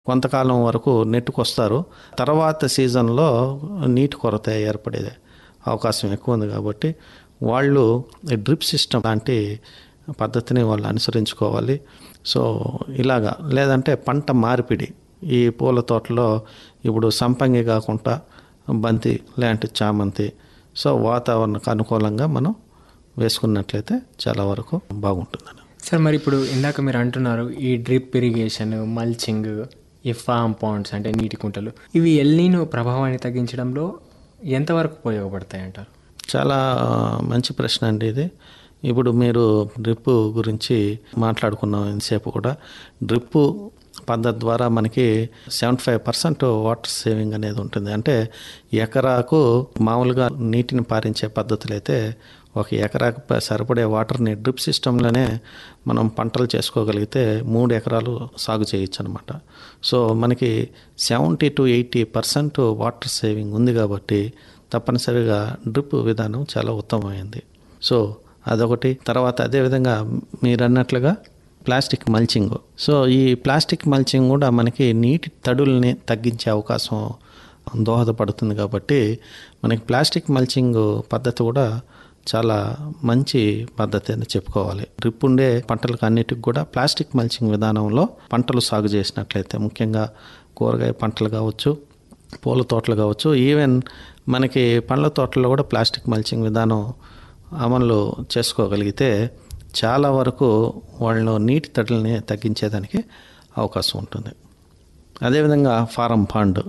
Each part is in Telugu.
కొంతకాలం వరకు నెట్టుకొస్తారు తర్వాత సీజన్లో నీటి కొరత ఏర్పడే అవకాశం ఎక్కువ ఉంది కాబట్టి వాళ్ళు డ్రిప్ సిస్టమ్ లాంటి పద్ధతిని వాళ్ళు అనుసరించుకోవాలి సో ఇలాగా లేదంటే పంట మార్పిడి ఈ పూల తోటలో ఇప్పుడు సంపంగి కాకుండా బంతి లాంటి చామంతి సో వాతావరణకు అనుకూలంగా మనం వేసుకున్నట్లయితే చాలా వరకు బాగుంటుందని సార్ మరి ఇప్పుడు ఇందాక మీరు అంటున్నారు ఈ డ్రిప్ ఇరిగేషన్ మల్చింగ్ ఈ ఫామ్ పాండ్స్ అంటే నీటి కుంటలు ఇవి ఎల్నీను ప్రభావాన్ని తగ్గించడంలో ఎంతవరకు ఉపయోగపడతాయి అంటారు చాలా మంచి ప్రశ్న అండి ఇది ఇప్పుడు మీరు డ్రిప్ గురించి మాట్లాడుకున్నాం ఇంతసేపు కూడా డ్రిప్ పద్ధతి ద్వారా మనకి seventy five percent water saving అనేది ఉంటుంది అంటే ఎకరాకు మామూలుగా నీటిని పారించే పద్ధతులు అయితే ఒక ఎకరాకు ప- సరిపడే వాటర్ని డ్రిప్ సిస్టంలోనే మనం పంటలు చేసుకోగలిగితే మూడు ఎకరాలు సాగు చేయొచ్చు అనమాట సో మనకి seventy to eighty percent water saving ఉంది కాబట్టి తప్పనిసరిగా డ్రిప్ విధానం చాలా ఉత్తమమైంది సో అదొకటి తర్వాత అదేవిధంగా మీరు అన్నట్లుగా ప్లాస్టిక్ మల్చింగ్ సో ఈ ప్లాస్టిక్ మల్చింగ్ కూడా మనకి నీటి తడుల్ని తగ్గించే అవకాశం దోహదపడుతుంది కాబట్టి మనకి ప్లాస్టిక్ మల్చింగ్ పద్ధతి కూడా చాలా మంచి పద్ధతి అని చెప్పుకోవాలి డ్రిప్ ఉండే పంటలకు అన్నిటికి కూడా ప్లాస్టిక్ మల్చింగ్ విధానంలో పంటలు సాగు చేసినట్లయితే ముఖ్యంగా కూరగాయ పంటలు కావచ్చు పూల తోటలు కావచ్చు ఈవెన్ మనకి పండ్ల తోటల్లో కూడా ప్లాస్టిక్ మల్చింగ్ విధానం అమలు చేసుకోగలిగితే చాలా వరకు వాళ్ళు నీటి తడుల్ని తగ్గించేదానికి అవకాశం ఉంటుంది అదేవిధంగా ఫారం పాండ్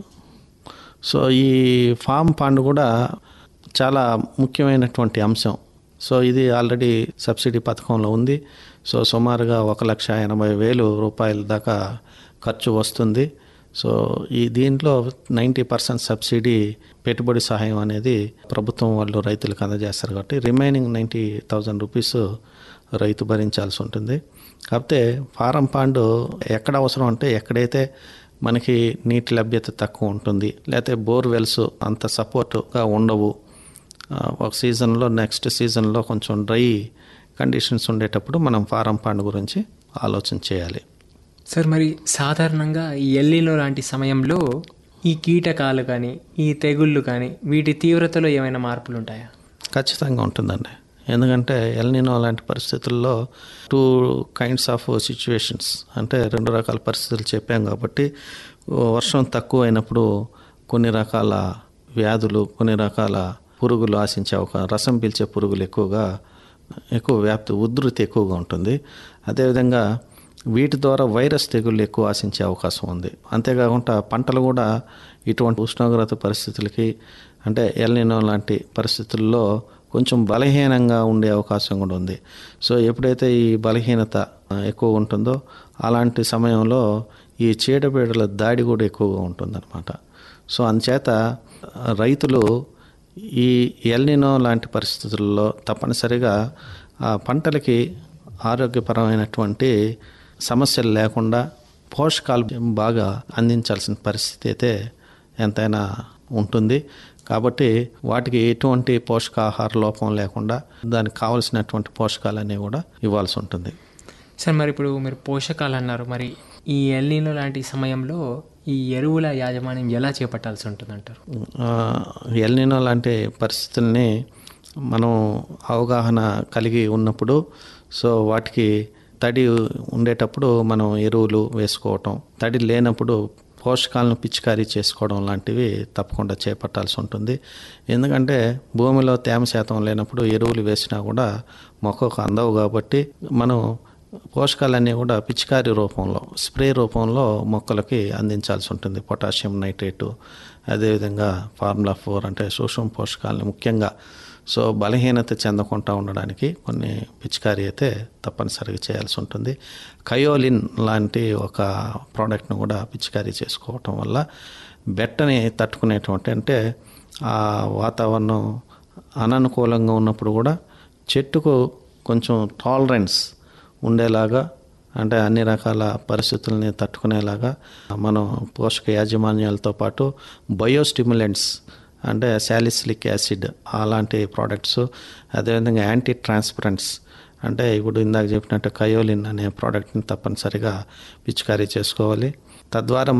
సో ఈ ఫామ్ పాండ్ కూడా చాలా ముఖ్యమైనటువంటి అంశం సో ఇది ఆల్రెడీ సబ్సిడీ పథకంలో ఉంది సో సుమారుగా ఒక లక్ష ఎనభై వేలు రూపాయల దాకా ఖర్చు వస్తుంది సో ఈ దీంట్లో నైంటీ పర్సెంట్ సబ్సిడీ పెట్టుబడి సహాయం అనేది ప్రభుత్వం వాళ్ళు రైతులకు అందజేస్తారు కాబట్టి రిమైనింగ్ నైంటీ థౌజండ్ రూపీస్ రైతు భరించాల్సి ఉంటుంది కాకపోతే ఫారం పాండ్ ఎక్కడ అవసరం అంటే ఎక్కడైతే మనకి నీటి లభ్యత తక్కువ ఉంటుంది లేకపోతే బోర్వెల్స్ అంత సపోర్ట్గా ఉండవు ఆ, ఒక సీజన్లో నెక్స్ట్ సీజన్లో కొంచెం డ్రై కండిషన్స్ ఉండేటప్పుడు మనం ఫారం పాండ్ గురించి ఆలోచన చేయాలి సార్ మరి సాధారణంగా ఈ ఎల్లీలో లాంటి సమయంలో ఈ కీటకాలు కానీ ఈ తెగుళ్ళు కానీ వీటి తీవ్రతలో ఏమైనా మార్పులు ఉంటాయా ఖచ్చితంగా ఉంటుందండి ఎందుకంటే ఎల్నినో లాంటి పరిస్థితుల్లో టూ కైండ్స్ ఆఫ్ సిచ్యువేషన్స్ అంటే రెండు రకాల పరిస్థితులు చెప్పాం కాబట్టి వర్షం తక్కువ అయినప్పుడు కొన్ని రకాల వ్యాధులు కొన్ని రకాల పురుగులు ఆశించే ఒక రసం పీల్చే పురుగులు ఎక్కువగా ఎక్కువ వ్యాప్తి ఉధృతి ఎక్కువగా ఉంటుంది అదేవిధంగా వీటి ద్వారా వైరస్ తెగుళ్ళు ఎక్కువ ఆశించే అవకాశం ఉంది అంతేకాకుండా పంటలు కూడా ఇటువంటి ఉష్ణోగ్రత పరిస్థితులకి అంటే ఎల్నినో లాంటి పరిస్థితుల్లో కొంచెం బలహీనంగా ఉండే అవకాశం కూడా ఉంది సో ఎప్పుడైతే ఈ బలహీనత ఆ, ఎక్కువ ఉంటుందో అలాంటి సమయంలో ఈ చీడపీడల దాడి కూడా ఎక్కువగా ఉంటుందన్నమాట సో అందుచేత ఆ, రైతులు ఈ ఎల్నినో లాంటి పరిస్థితుల్లో తప్పనిసరిగా ఆ పంటలకి ఆరోగ్యపరమైనటువంటి సమస్యలు లేకుండా పోషకాలు బాగా అందించాల్సిన పరిస్థితి అయితే ఎంతైనా ఉంటుంది కాబట్టి వాటికి ఎటువంటి పోషకాహార లోపం లేకుండా దానికి కావలసినటువంటి పోషకాలన్నీ కూడా ఇవ్వాల్సి ఉంటుంది సార్ మరి ఇప్పుడు మీరు పోషకాలు అన్నారు మరి ఈ ఎల్లీలో లాంటి సమయంలో ఈ ఎరువుల యాజమాన్యం ఎలా చేపట్టాల్సి ఉంటుంది అంటారు ఆ, ఎల్నినో లాంటి పరిస్థితుల్ని మనం అవగాహన కలిగి ఉన్నప్పుడు సో వాటికి తడి ఉండేటప్పుడు మనం ఎరువులు వేసుకోవటం తడి లేనప్పుడు పోషకాలను పిచికారీ చేసుకోవడం లాంటివి తప్పకుండా చేపట్టాల్సి ఉంటుంది ఎందుకంటే భూమిలో తేమ శాతం లేనప్పుడు ఎరువులు వేసినా కూడా మొక్కకు అందవు కాబట్టి మనం పోషకాలన్నీ కూడా పిచికారీ రూపంలో స్ప్రే రూపంలో మొక్కలకి అందించాల్సి ఉంటుంది పొటాషియం నైట్రేటు అదేవిధంగా ఫార్ములా ఫోర్ అంటే సూక్ష్మ పోషకాలని ముఖ్యంగా సో బలహీనత చెందకుండా ఉండడానికి కొన్ని పిచికారీ అయితే తప్పనిసరిగా చేయాల్సి ఉంటుంది కయోలిన్ లాంటి ఒక ప్రోడక్ట్ను కూడా పిచికారీ చేసుకోవటం వల్ల బెట్టని తట్టుకునేటువంటి అంటే ఆ వాతావరణం అననుకూలంగా ఉన్నప్పుడు కూడా చెట్టుకు కొంచెం టాలరెన్స్ ఉండేలాగా అంటే అన్ని రకాల పరిస్థితుల్ని తట్టుకునేలాగా మనం పోషక యాజమాన్యాలతో పాటు బయోస్టిమ్యులెంట్స్ అంటే శాలిసిలిక్ యాసిడ్ అలాంటి ప్రోడక్ట్స్ అదేవిధంగా యాంటీ ట్రాన్స్పరెంట్స్ అంటే ఇప్పుడు ఇందాక చెప్పినట్టు కయోలిన్ అనే ప్రోడక్ట్ని తప్పనిసరిగా పిచికారీ చేసుకోవాలి తద్వారా